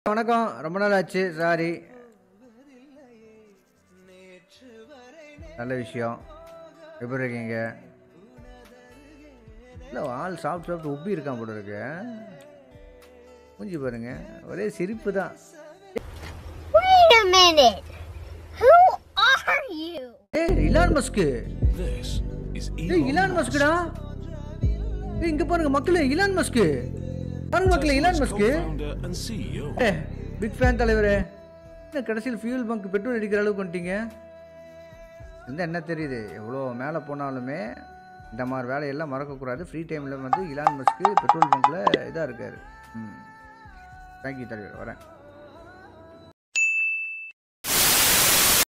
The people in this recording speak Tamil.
வணக்கம் ரொம்ப நாள் ஆச்சு சாரி நல்ல விஷயம் எப்படி இருக்கீங்க இல்லை ஆள் சாப்பிட்டு சாப்பிட்டு உப்பி இருக்கான் போல இருக்கு மூஞ்சி பாருங்க ஒரே சிரிப்பு தான் Wait a minute. Who are you? ஏய் இலான் மஸ்க்கு This is ஏய் Elon இலான் Musk. மஸ்க்குடா ஏய் இங்க பாருங்க மக்களே இலான் மஸ்க்கு பாருங்க மக்களே Elon Tesla's Musk co-founder and CEO. A big fan தலைவரே என்ன கடைசியில் ஃபியூல் பங்க் பெட்ரோல் அடிக்கிற அளவுக்கு வந்துட்டீங்க வந்து என்ன தெரியுது எவ்வளோ மேலே போனாலுமே இந்த மாதிரி வேலையெல்லாம் மறக்கக்கூடாது ஃப்ரீ டைமில் வந்து இலான் மஸ்க்கு பெட்ரோல் பங்க்கில் இதாக இருக்கார் ம் தேங்க்யூ தலைவர் வரேன்